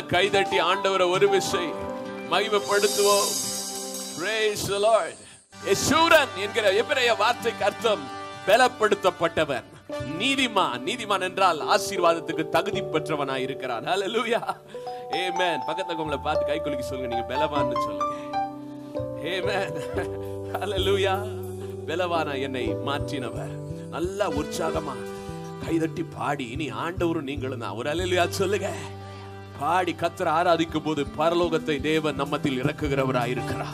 கைதட்டி ஆண்டவரை ஒரு விசை மகிமைப்படுத்துவோம் Praise the Lord. யெஷூரன் என்கிற எபிரேய வார்த்தைக்கு அர்த்தம் பலப்படுத்தப்பட்டவன் நீதிமான் நீதிமான் என்றால் ஆசீர்வாதத்துக்கு தகுதி பெற்றவனாய் இருக்கிறான் ஹalleluya amen பக்கத்துல உங்களை பார்த்து கை குலுக்கி சொல்லுங்க நீங்க பலவான்னு சொல்லுங்க amen hallelujah பலவானா என்னை மாற்றினவர் நல்லா உற்சாகமா கைதட்டி பாடி இனி ஆண்டவரும் நீங்களும் தான் ஒரு அல்லா சொல்லுங்க பாடி கத்தரை ஆராதிக்கும் போது பரலோகத்தை தேவன் நம்மத்தில் இறக்குகிறவராய் இருக்கிறார்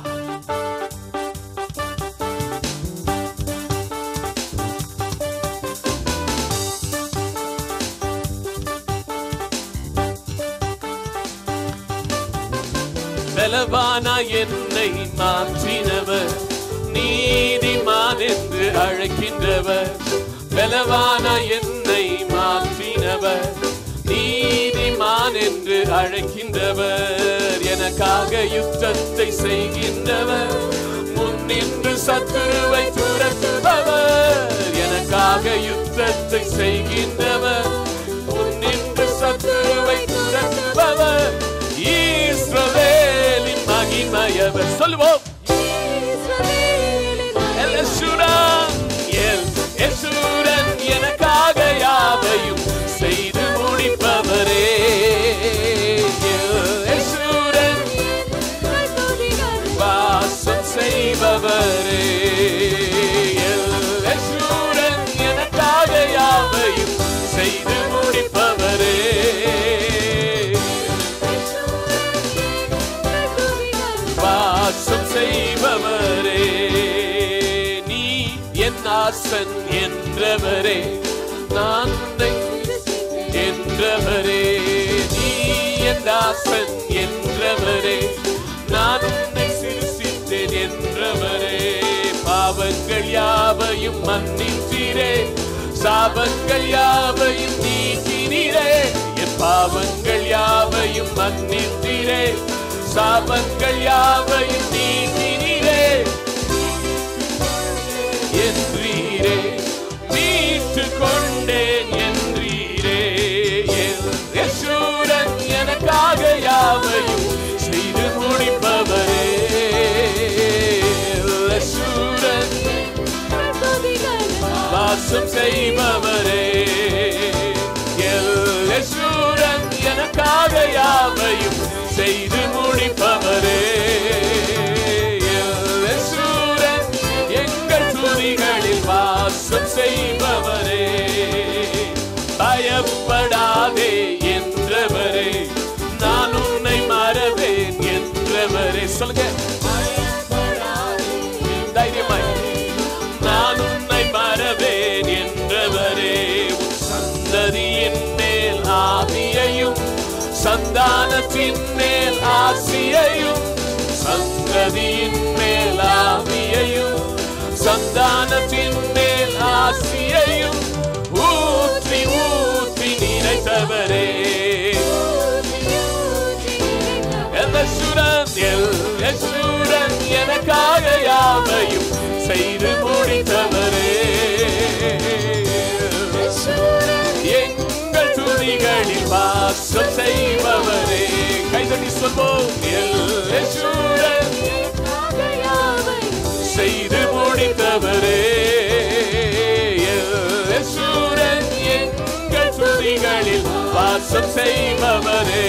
பலவானா என்னை மாற்றினவர் நீதிமான் என்று அழைக்கின்றவர் பலவானா என்னை மாற்றினவர் நீதிமான் என்று அழைக்கின்றவர் எனக்காக யுத்தத்தை செய்கின்றவர் முன்னின்று சத்துருவை துரத்துபவர் எனக்காக யுத்தத்தை செய்கின்றவர் முன்னின்று சத்துருவை துரத்துபவர் இஸ்ரவேலின் மகிமையவர் சொல்லுவோம் எல் யெஷூரன், எல் யெஷூரன் எனக்காக யாவையும் செய்து முடிப்பவரே எல் யெஷூரன் வாசம் செய்பவரே எல் யெஷூரன் எனக்காக யாவையும் செய்து முடிப்பவரே வாசம் செய்பவரே நீ என் ஆசன் என்றவரே நான் உன்னை என்றவரே நீ என் ஆசன் என்றவரே நான் உன்னை சிரிசித்தேன் என்றவரே பாவங்கள் யாவையும் மன்னித்தீரே சாபங்கள் யாவையும் நீக்கினீரே என் பாவங்கள் யாவையும் மன்னித்தீரே சாபங்கள் யாவையும் நீக்கினீரே என்றீரே மீட்டு கொண்டேன் என்றீரே என் யெஷூரன் எனக்காக யாவையும் செய்து முடிப்பவரே யெஷூரன் வாசம் செய்பவரே எல் யெஷூரன் எனக்காக யாவையும் செய்து முடிப்பவரே எல் யெஷூரன் எங்கள் துணிகளில் வாசம் செய்பவரே பயப்படாதே என்றவரே நான் உன்னை மறவேன் என்றவரே சொல்லுங்க தைரியமாய் நான் உன்னை மறவேன் என்றவரே உன் சந்ததியின் மேல் ஆவியையும் சந்தானத்தின் மேல் ஆசியையும் சந்ததியின் மேல் ஆவியையும் சந்தானத்தின் மேல் ஆசியையும் ஊற்றி ஊற்றி நினைத்தவரே எல்லசுரன் எல்லசுரன் எனக்காக யாவையும் செய்து முடித்தவரே எங்கள் துணிகளில் வாசம் செய்பவரே கைதடி சொல்வோம் எல்லசுரன் செய்து முடித்தவரே எல்லசுரன் எங்கள் துணிகளில் வாசம் செய்பவரே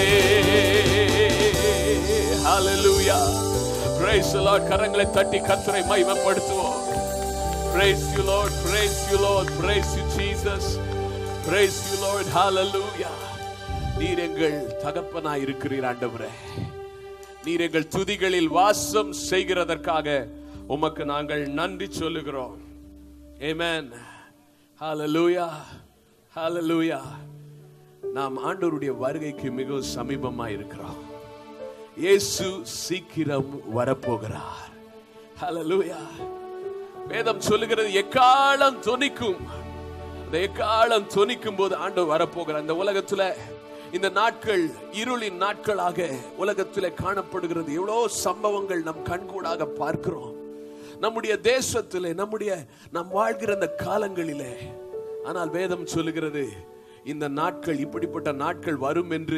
ஹalleluya praise the lord கரங்களை தட்டி கர்த்தரை மகிமைப்படுத்துவோம் praise you lord praise you lord praise you jesus praise you lord hallelujah நீர் எங்கள் தகப்பனாய் இருக்கிறீர் ஆண்டவரே நீர் எங்கள் துதிகளில் வாசம் செய்கிறதற்காக உமக்கு நாங்கள் நன்றி சொல்லுகிறோம் amen hallelujah hallelujah நாம் ஆண்டவருடைய வருகைக்கு மிகவும் சமீபமா இருக்கிறோம் இயேசு சீக்கிரம் வரப்போகிறார் ஹalleluya வேதம் சொல்லுகிறது எக்காலம் தொனிக்கும் அந்த எக்காலம் தொனிக்கும் போது ஆண்டவர் வரப்போகிறார் இந்த உலகத்துல இந்த நாட்கள் இருளின் நாட்களாக உலகத்திலே காணப்படுகிறது எவ்வளோ சம்பவங்கள் நம் கண்கூடாக பார்க்கிறோம் நம்முடைய தேசத்திலே நம்முடைய நாம் வாழ்கிற இந்த காலங்களிலே ஆனால் வேதம் சொல்லுகிறது இந்த நாட்கள் இப்படிப்பட்ட நாட்கள் வரும் என்று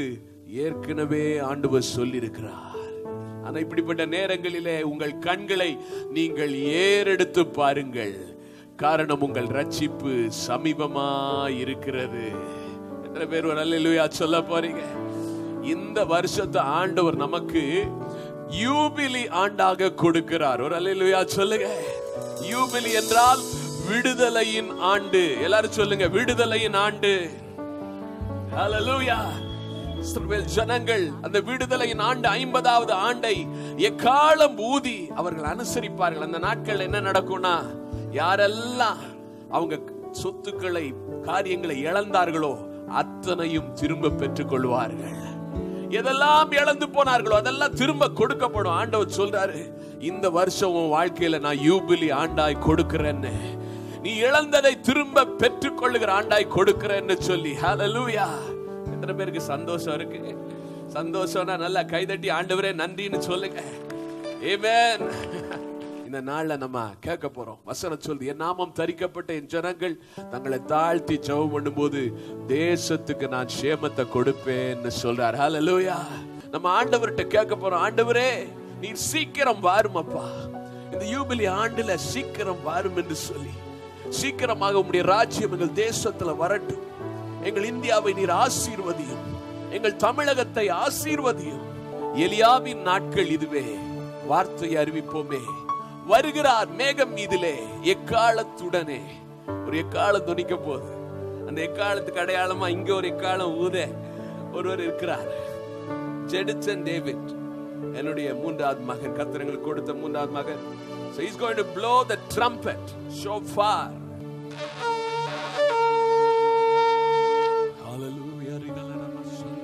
ஏற்கனவே ஆண்டவர் சொல்லியிருக்கிறார் ஆனா இப்படிப்பட்ட நேரங்களிலே உங்கள் கண்களை நீங்கள் ஏறெடுத்து பாருங்கள் காரணம் உங்கள் ரட்சிப்பு சமீபமா இருக்கிறது எத்தனை பேர் ஒரு அல்லேலூயா சொல்ல போறீங்க இந்த வருஷத்தை ஆண்டவர் நமக்கு யூபிலி ஆண்டாக கொடுக்கிறார் ஒரு அல்லேலூயா சொல்லுங்க யூபிலி என்றால் விடுதலையின் ஆண்டு எல்லாரும் சொல்லுங்க விடுதலையின் ஆண்டு ஹalleluya இஸ்ரவேல் ஜனங்கள் அந்த விடுதலையின் ஆண்டு ஐம்பதாவது ஆண்டை எக்காலம் ஊதி அவர்கள் அனுசரிப்பார்கள் அந்த நாட்கள் என்ன நடக்கும்னா யாரெல்லாம் அவங்க சொத்துக்களை காரியங்களை இழந்தார்களோ அத்தனையும் திரும்ப பெற்றுக் கொள்வார்கள் எதெல்லாம் இழந்து போனார்களோ அதெல்லாம் திரும்ப கொடுக்கப்படும் ஆண்டவர் சொல்றாரு இந்த வருஷம் உன் வாழ்க்கையில நான் யூபிலி ஆண்டாய் கொடுக்கிறேன்னு நீ இழந்ததை திரும்ப பெற்றுக் கொள்ளுகிற ஆண்டாய் கொடுக்கிறேன்னு சொல்லி ஹalleluya எத்தனை பேருக்கு சந்தோஷம் இருக்கு சந்தோஷம்னா நல்லா கைதட்டி ஆண்டவரே நன்றின்னு சொல்லுங்க ஆமென் இந்த நாள்ல நம்ம கேட்க போறோம் வசனம் சொல்லுது என் நாமம் தரிக்கப்பட்ட என் ஜனங்கள் தங்களை தாழ்த்தி ஜெபம் பண்ணும்போது தேசத்துக்கு நான் சேமத்தை கொடுப்பேன்னு சொல்றார் ஹalleluya நம்ம ஆண்டவர்கிட்ட கேட்க போறோம் ஆண்டவரே நீர் சீக்கிரம் வாரும் அப்பா இந்த யூபிலி ஆண்டுல சீக்கிரம் வாரும் என்று சொல்லி சீக்கிரமாக உம்முடைய ராஜ்யம் எங்கள் தேசத்துல வரட்டும் எங்கள் இந்தியாவை நீர் ஆசீர்வதியும் எங்கள் தமிழகத்தை ஆசீர்வதியும் எலியாவின் நாட்கள் இதுவே வார்த்தையை அறிவிப்போமே வருகிறார் மேகம் மீதிலே எக்காலத்துடனே ஒரு எக்காலம் துணிக்க போகுது அந்த எக்காலத்துக்கு அடையாளமா இங்க ஒரு எக்காலம் ஊத ஒருவர் இருக்கிறார் ஜெடிசன் டேவிட் என்னுடைய மூன்றாவது மகன் கத்திரங்களுக்கு கொடுத்த மூன்றாவது மகன் so he's going to blow the trumpet shofar hallelujah rigalarama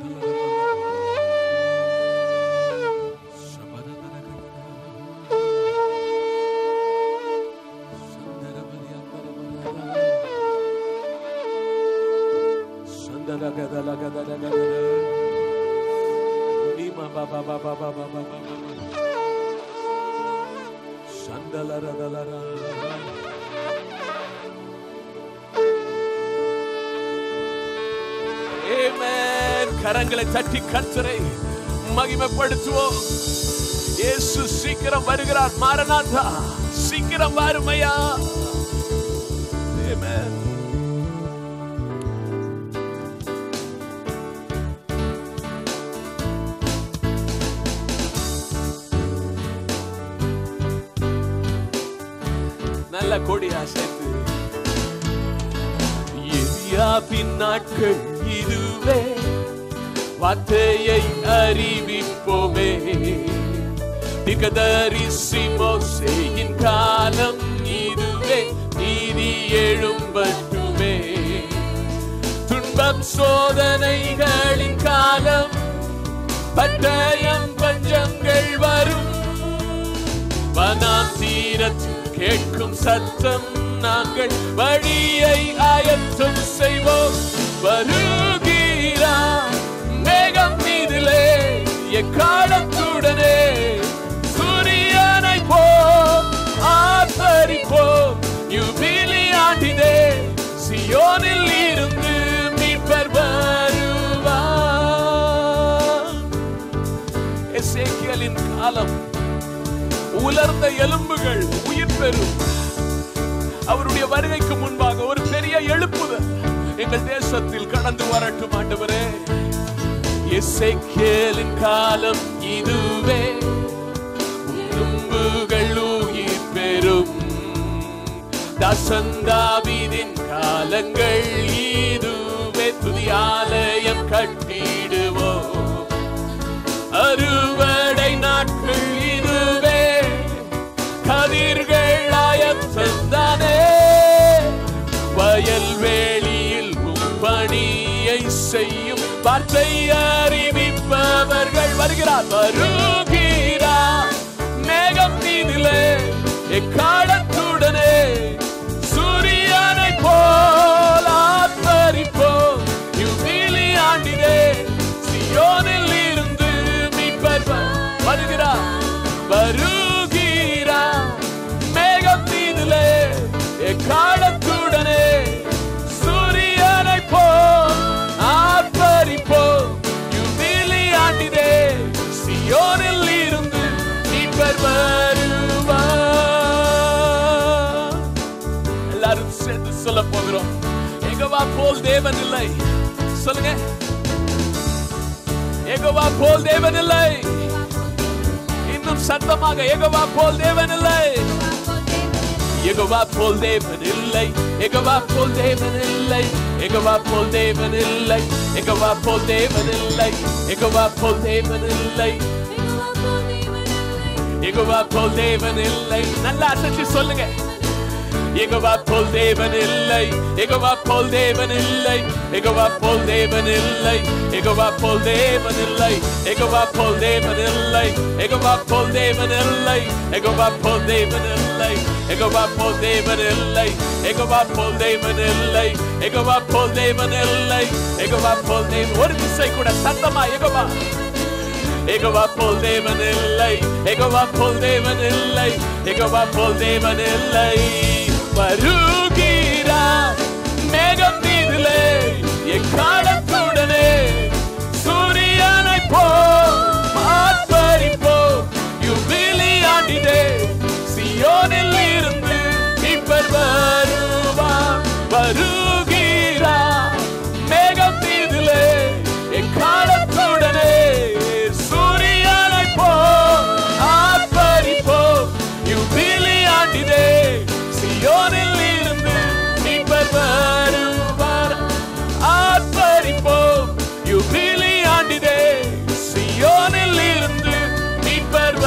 Lima ba ba ba ba ba ba ba ba ba. Shandalara dalara. Amen. கரங்களை தட்டி கர்த்தரை மகிமைப்படுத்துவோம் இயேசு சீக்கிரம் வருகிறார் மாரநாதா சீக்கிரம் வாருமையா Amen. நல்ல கொடியா சேர்த்து எரியாவின் நாட்கள் இதுவே வார்த்தையை அறிவிப்போமே திகதரிசி மோசேயின் காலம் இதுவே நீதி எழும்பட்டுமே துன்பம் சோதனைகளின் காலம் பட்டயம் பஞ்சங்கள் வரும் வனாந்தீரத்தில் கேட்கும் சத்தம் நாங்கள் வழியை ஆயத்தம் செய்வோம் வருகிறார் மேகம் மீதிலே எக்காலத்துடனே சூரியனை போம் ஆசரிப்போம் யுபிலி ஆண்டினே சியோனில் இருந்து மீட்பர் வருவார் எசேக்கியலின் காலம் உலர்ந்த எலும்புகள் உயிர் பெறும் அவருடைய வருகைக்கு முன்பாக ஒரு பெரிய எழுப்புதல் எங்கள் தேசத்தில் கடந்து வரட்டும் ஆண்டவரே எசேக்கியேலின் காலம் இதுவே எலும்புகள் உயிர் பெறும் தசந்தாவிதின் காலங்கள் இதுவே துதியாலயம் கட்டிடுவோம் அறுவடை நாட்கள் இதுவே கதிர்கள் ஆயத்தந்தானே வயல்வெளியில் உம் பணியை செய்யும் வார்த்தை அறிவிப்பவர்கள் வருகிறார் வருகிறார் மேகம் மீதிலே எக்காலத்துடனே சூரியனை போல் ஆத்தரிப்போம் யுபிலி ஆண்டினே சியோனில் இருந்து மீட்பர் வ- வருகிறார் வருகிறார் மேகம் மீதிலே எக்காலத்துடனே சூரியனை போல் ஆர்ப்பரிப்போம் யுபிலி மீட்பர் வருவார் எல்லாரும் சேர்ந்து சொல்ல போகிறோம் எகவா போல் தேவன் இல்லை சொல்லுங்க எகவா போல் தேவன் இல்லை இன்னும் சத்தமாக எகவா போல் தேவன் இல்லை எகவா போல் தேவன் இல்லை எகவா போல் தேவன் இல்லை எகவா போல் தேவன் இல்லை எகவா போல் தேவன் இல்லை எகவா போல் தேவன் இல்லை எகவா போல் தேவன் இல்லை நல்லா அசைச்சு சொல்லுங்க எகவா போல் தேவன் இல்லை எகவா போல் தேவன் இல்லை எகவா போல் தேவன் இல்லை எகவா போல் தேவன் இல்லை எகவா போல் தேவன் இல்லை எகவா போல் தேவன் இல்லை எகவா போல் தேவன் இல்லை எகவா போல் தேவன் இல்லை எகவா போல் தேவன் இல்லை எகவா போல் தேவன் இல்லை எகவா போல் தேவன் ஒரு திசை கூட சத்தமா எகவா எகவா போல் தேவன் இல்லை எகவா போல் தேவன் இல்லை எகவா போல் தேவன் இல்லை வருகிறார் மேகம் மீதிலே எக்காலத்துடனே சூரியனை போ மாற்பறிப்போ யுபிலி ஆண்டிடே சியோனில் இருந்து இப்பர் வருவார் வருகிறார் மேகம் மீதிலே எக்காலத்துடனே சூரியனை போ ஆர்ப்பரிப்போ யுபிலி ஆண்டிதே சியோனில் இருந்து மீட்பர் வருவார் ஆர்ப்பரிப்போ யுபிலி ஆண்டிதே சியோனில் இருந்து மீட்பர்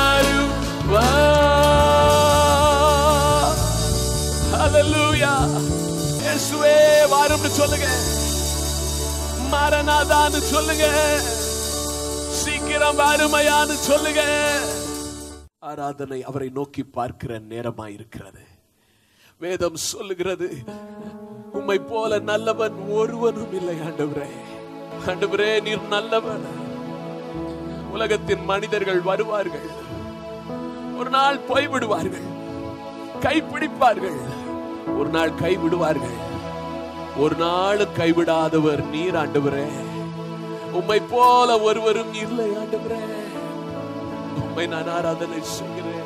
வருவார் ஹalleluya இயேசுவே வாரும்னு சொல்லுங்க மரணாதான்னு சொல்லுங்க சீக்கிரம் வறுமையான்னு சொல்லுங்க ஆராதனை அவரை நோக்கி பார்க்கிற நேரமா இருக்கிறது வேதம் சொல்லுகிறது உம்மை போல நல்லவன் ஒருவனும் இல்லை ஆண்டவரே ஆண்டவரே நீர் நல்லவன் உலகத்தின் மனிதர்கள் வருவார்கள் ஒரு நாள் போய்விடுவார்கள் கைப்பிடிப்பார்கள் ஒரு நாள் கைவிடுவார்கள் ஒரு நாள் கைவிடாதவர் நீர் ஆண்டவரே உம்மை போல ஒருவரும் இல்லை ஆண்டவரே உம்மை நான் ஆராதனை செய்கிறேன்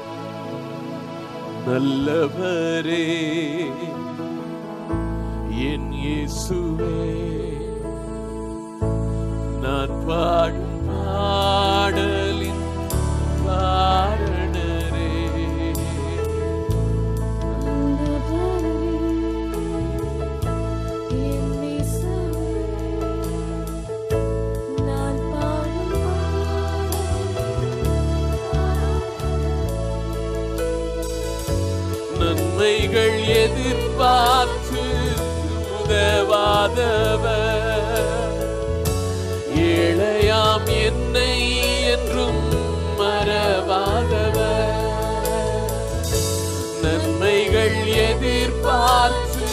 நல்லவரே என் இயேசுவே நான் பாடும் பாடலின் காரணரே நான் பாடும் நன்மைகள் எதிர்பார்த்து உதவாதவர் ஏழையாம் என்னை என்றும் மறவாதவர் நன்மைகள் எதிர்பார்த்து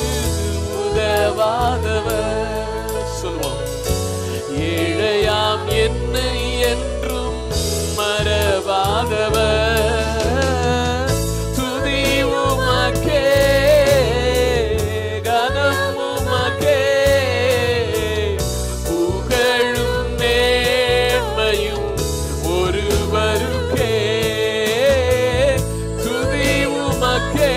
உதவாதவர் சொல்வோம் ஏழையாம் என்னை என்றும் மறவாதவர் துதி உமக்கே கனம் உமக்கே புகழும் நேர்மையும் ஒருவருக்கே துதி உமக்கே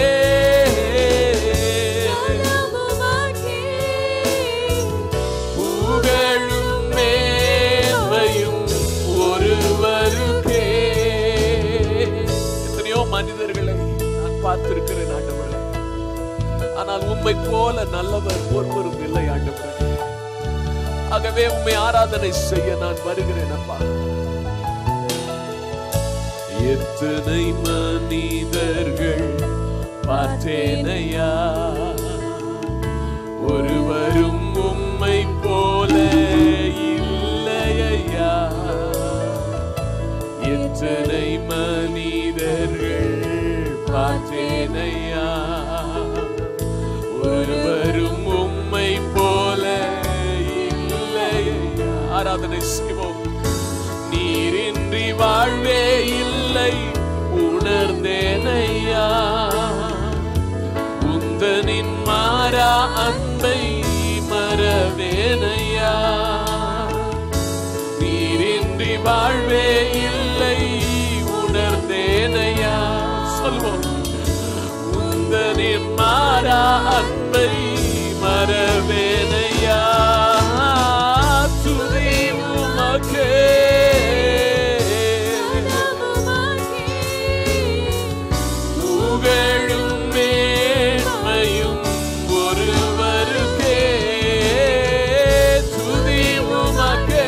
புகழும் மேன்மையும் ஒருவருக்கே எத்தனையோ மனிதர்களை நான் பார்த்திருக்கிறேன் ஆண்டவரே ஆனால் உம்மை போல நல்லவர் ஒருவரும் இல்லை ஆண்டவரே ஆகவே உம்மை ஆராதனை செய்ய நான் வருகிறேன் அப்பா எத்தனை மனிதர்கள் பார்த்தேனையா ஒருவரும் உம்மை போல இல்லையா எத்தனை மனிதர்கள் பார்த்தேனையா ஒருவரும் உம்மை போல இல்லையா ஆராதனை செய்வோம் நீரின்றி வாழ்வே இல்லை உணர்ந்தேனையா உந்தனின் மாறா அன்பை மறவேனையா நீரின்றி வாழ்வே இல்லை உணர்ந்தேனையா என் மாறா அன்பை மறவேனையா துதி உமக்கே புகழும் மேன்மையும் ஒருவருக்கே துதி உமக்கே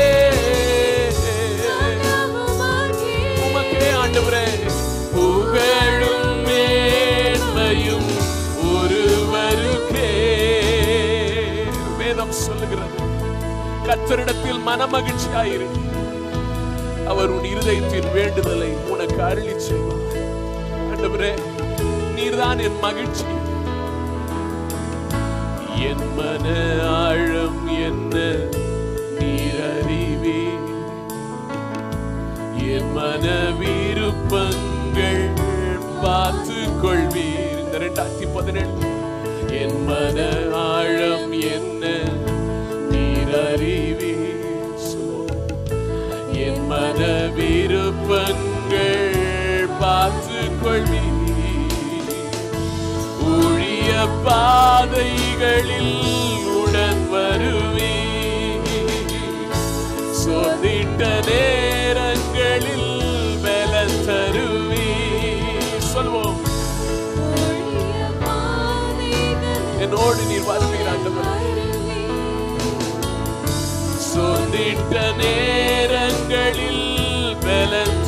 உமக்கே ஆண்டவரே புகழும் மேன்மையும் ஒருவருக்கே வேதம் சொல்லுகிறது கத்தரிடத்தில் மனமகிழ்ச்சியாயிரு அவர் உன் இருதயத்தின் வேண்டுதலை உனக்கு அருளி செய்வார் ஆண்டவரே நீர்தான் என் மகிழ்ச்சி என் மன ஆழம் என்ன நீர் அறிவே என் மன விருப்பங்கள் பார்த்து கொள்வீர் இந்த ரெண்டாயிரத்தி பதினெட்டு என் மன ஆழம் என்ன நீர் அறிவீர் சொல்லுவோம். என் மன விருப்பங்கள் பார்த்து கொள்வீர் ஊழிய பாதைகளில் உடன் வருவீர் சோதிட்ட நேரங்களில் பலன் தருவீர் சொல்வோம் என்னோடு நீர் வருவீர் ஆண்டவர் சோதிட்ட நேரங்களில் பலன்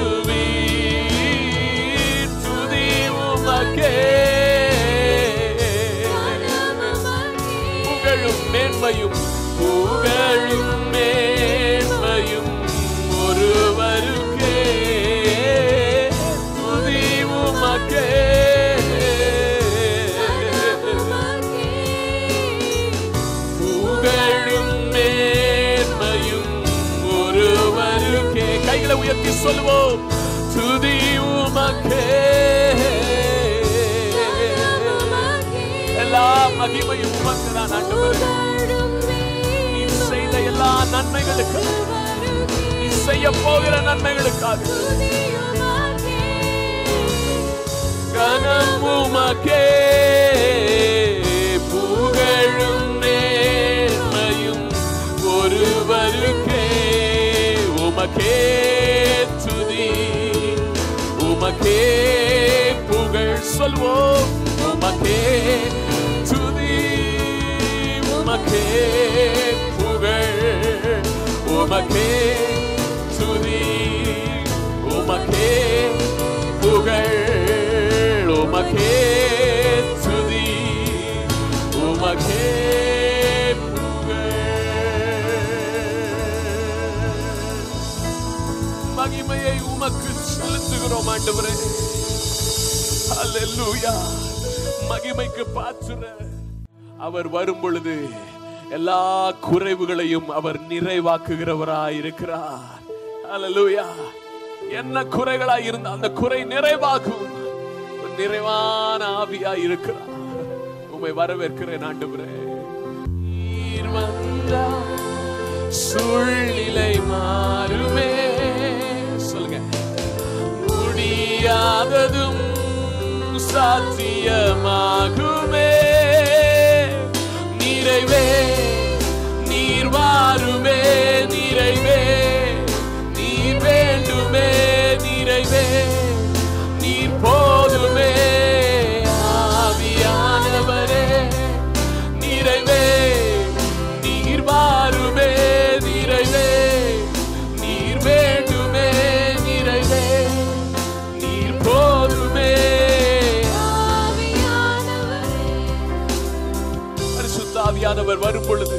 தருவீர் துதி உமக்கே புகழும் மேன்மையும் புகழும் மேன்மையும் ஒருவருக்கே துதி உமக்கே புகழும் மேன்மையும் ஒருவருக்கே கைகளை உயர்த்தி சொல்லுவோம் துதி உமக்கே எல்லா மகிமையும் உமக்கு தான் ஆண்டவரே நீ செய்த எல்லா நன்மைகளுக்கு நீ செய்ய போகிற நன்மைகளுக்காக கனம் உமக்கே புகழும் நேர்மையும் ஒருவருக்கே உமக்கே துதி உமக்கே புகழ் சொல்வோம் உமக்கே துதி உமக்கே புகழ் உமக்கே துதி உமக்கே புகழ் உமக்கே துதி உமக்கே புகழ் மகிமையை உமக்கு செலுத்துகிறோம் ஆண்டவரே அல்லேலூயா மகிமைக்கு பாத்துற அவர் வரும் பொழுது எல்லா குறைவுகளையும் அவர் நிறைவாக்குகிறவராய் இருக்கிறார் அல்லேலூயா என்ன குறைகளாய் இருந்த அந்த குறை நிறைவாகும் ஒரு நிறைவான ஆவியாய் இருக்கிறார் உம்மை வரவேற்கிறேன் ஆண்டவரே நீர் வந்தார் சூழ்நிலை மாறுமே சொல்லுங்க முடியாததும் சாத்தியமாகுமே நிறைவே நீர் வாருமே நிறைவே நீர் வேண்டுமே நிறைவே நீர் போதுமே ஆவியானவரே நிறைவே நீர் வாருமே நிறைவே நீர் வேண்டுமே நிறைவே நீர் போதுமே பரிசுத்த ஆவியானவர் வரும் பொழுது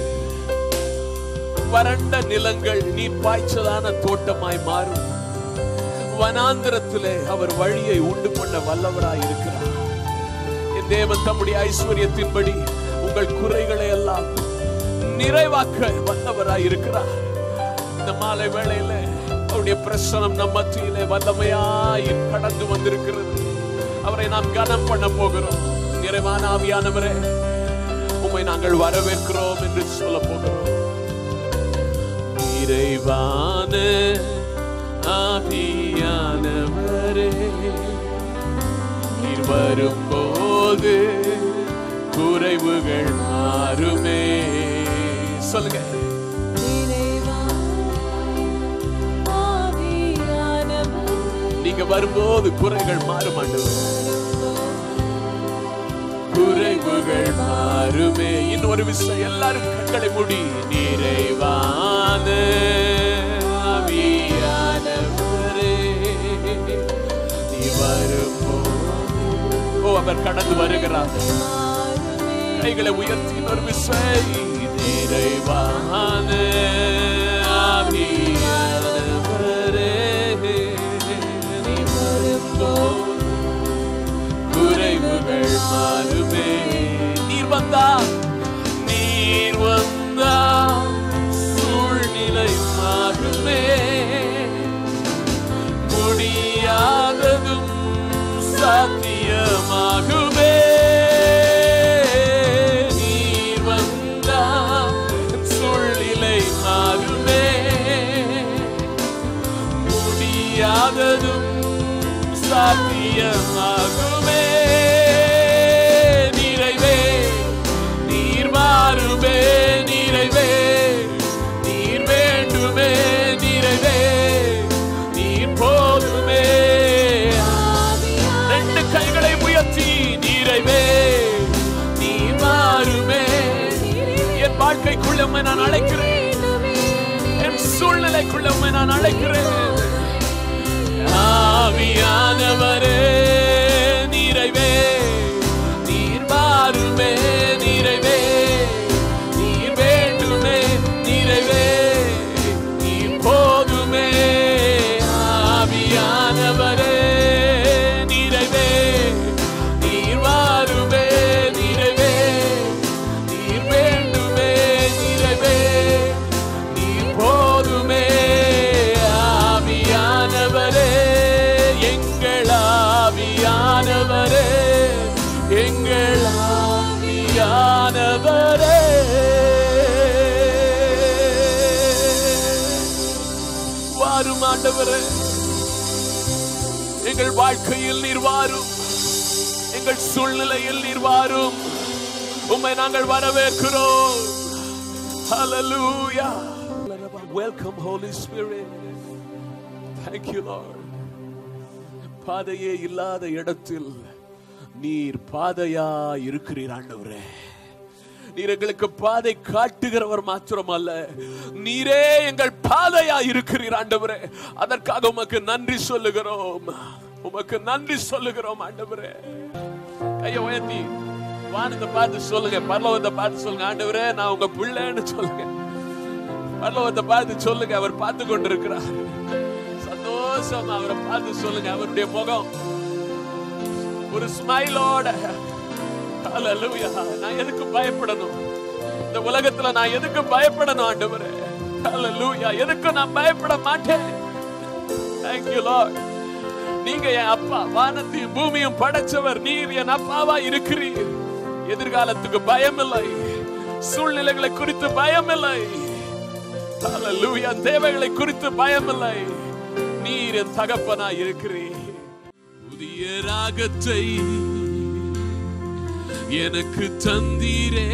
வறண்ட நிலங்கள் நீர் பாய்ச்சலான தோட்டமாய் மாறும் வனாந்திரத்திலே அவர் வழியை உண்டு பண்ண வல்லவராய் இருக்கிறார் என் தேவன் தம்முடைய ஐஸ்வர்யத்தின்படி உங்கள் குறைகளை எல்லாம் நிறைவாக்க வல்லவராய் இருக்கிறார் இந்த மாலை வேளையில அவருடைய பிரசனம் நம் மத்தியிலே வல்லமையாய் கடந்து வந்திருக்கிறது அவரை நாம் கனம் பண்ண போகிறோம் நிறைவான ஆவியானவரே உம்மை நாங்கள் வரவேற்கிறோம் என்று சொல்ல போகிறோம் நிறைவான ஆவியானவரே நீர் வரும்போது வரும்போது குறைவுகள் மாறுமே சொல்லுங்க நீங்க வரும்போது குறைகள் மாறும் ஆண்டவரே குறைவுகள் மாறுமே இன்னொரு விஷயம் எல்லாரும் கண்களை மூடி நிறைவான ஆவியானவரே, நீ வரும்போது ஓ அவர் கடந்து வருகிறார் கைகளை உயர்த்தி இன்னொரு விஷயம் நிறைவான ஆவியானவரே, நீ வரும்போது குறைவுகள் மாறுமே நீர் வந்தா நீர் வந்தா சூழ்நிலை மாறுமே முடியாததும் சாத்தியமாகுமே நீர் வந்தா சூழ்நிலை மாறுமே முடியாததும் சாத்தியமாகுமே நிறைவே நீர் மாறுமே நிறைவே நீர் வேண்டுமே நிறைவே நீர் போதுமே ரெண்டு கைகளை உயர்த்தி நிறைவே நீர் மாறுமே என் வாழ்க்கைக்குள்ள உம்மை நான் அழைக்கிறேன் என் சூழ்நிலைக்குள்ள உம்மை நான் அழைக்கிறேன் ஆவியானவரே நிறைவே நீர் மாறுமே நிறைவே நீர் வேண்டுமே நிறைவே நீர் போதுமே ஆவியானவரே நிறைவே நீர் மாறுமே நிறைவே நீர் வேண்டுமே நிறைவே நீர் போதுமே ஆவியானவரே எங்கள் ஆவியானவரே எங்கள் ஆவியானவரே வாரும் ஆண்டவரே எங்கள் வாழ்க்கையில் நீர் வாரும் எங்கள் சூழ்நிலையில் நீர் வாரும் உம்மை நாங்கள் வரவேற்கிறோம் Hallelujah. Welcome, Holy Spirit. Thank you, Lord. பாதையே இல்லாத இடத்தில் நீர் பாதையா இருக்கிறீர் ஆண்டவரே நீர் எங்களுக்கு பாதை காட்டுகிறவர் மாத்திரம் அல்ல நீரே எங்கள் பாதையா இருக்கிறீர் ஆண்டவரே அதற்காக உமக்கு நன்றி சொல்லுகிறோம் உமக்கு நன்றி சொல்லுகிறோம் ஆண்டவரே கைய உயர்த்தி வானத்தை பார்த்து சொல்லுங்க பரலோகத்தை பார்த்து சொல்லுங்க ஆண்டவரே நான் உங்க பிள்ளைன்னு சொல்லுங்க பரலோகத்தை பார்த்து சொல்லுங்க அவர் பார்த்து கொண்டிருக்கிறார் சந்தோஷமா அவரை பார்த்து சொல்லுங்க அவருடைய முகம் ஒரு ஸ்மைலோட ஹalleluya நான் எதுக்கு பயப்படணும் இந்த உலகத்துல நான் எதுக்கு பயப்படணும் ஆண்டவரே ஹalleluya எதுக்கு நான் பயப்பட மாட்டேன் thank you lord நீங்க என் அப்பா வானத்தையும் பூமியும் படைச்சவர் நீர் என் அப்பாவா இருக்கிறீர் எதிர்காலத்துக்கு பயமில்லை சூழ்நிலைகளை குறித்து பயமில்லை ஹalleluya தேவைகளை குறித்து பயமில்லை நீர் என் தகப்பனா இருக்கிறீர் புதிய ராகத்தை எனக்கு தந்தீரே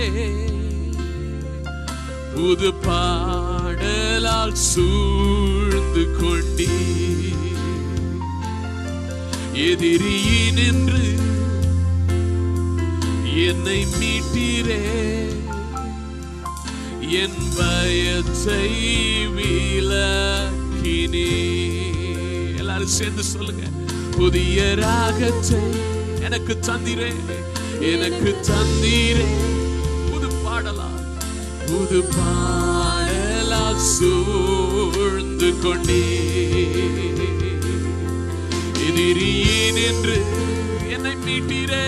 புது பாடலால் சூழ்ந்து கொண்டீ எதிரியினின்று என்னை மீட்டீரே என் பயத்தை விலக்கினே எல்லாரும் சேர்ந்து சொல்லுங்க புதிய ராகத்தை எனக்கு தந்திரே எனக்கு தந்தீரே புது பாடலா புது பாடலா சூழ்ந்து கொண்டே எதிரியின் என்று என்னை மீட்டீரே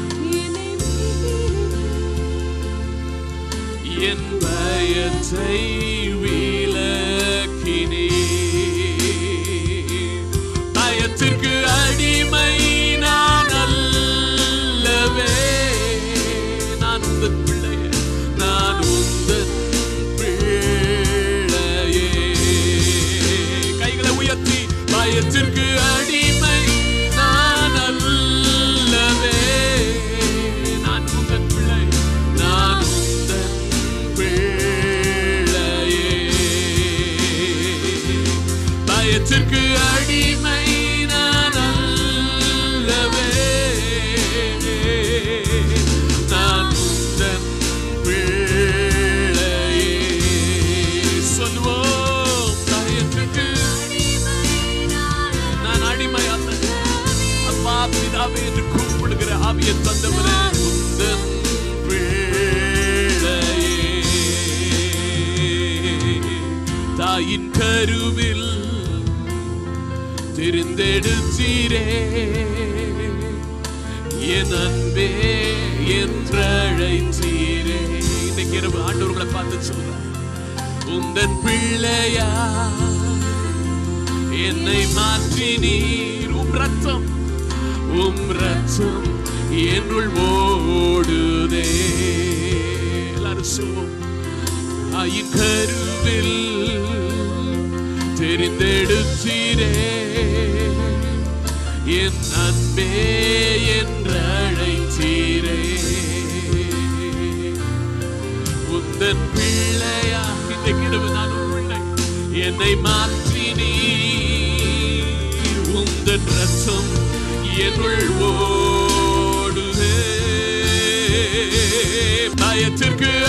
என் பயத்தை விலக்கினே பயத்திற்கு அடிமை நான் அல்லவே நான் உந்தன் பிள்ளையே நான் உந்தன் பிள்ளையே கைகளை உயர்த்தி பயத்திற்கு அடிமை நான் அல்லவே பிதாவே என்று கூப்பிடுகிற ஆவியை தந்தவரே உந்தன் பிள்ளையே தாயின் கருவில் தெரிந்தெடுத்தீரே என் அன்பே என்றழைத்தீரே இன்னைக்கு இரவு ஆண்டவர்களை பார்த்து சொல்றேன் உந்தன் பிள்ளையா என்னை மாற்றி நீர் உம் ரத்தம் உம் ரத்தம் என்னுள் ஓடுதே எல்லாரும் சொல்லுவோம் தாயின் கருவில் தெரிந்தெடுத்தீரே என் அன்பே என்று அழைத்தீரே உந்தன் பிள்ளையா இன்றைக்கு இரவு நான் ஒரு பிள்ளை என்னை மாற்றி நீர் உந்தன் ரசம் என்னுள் ஓடுதே பயத்திற்கு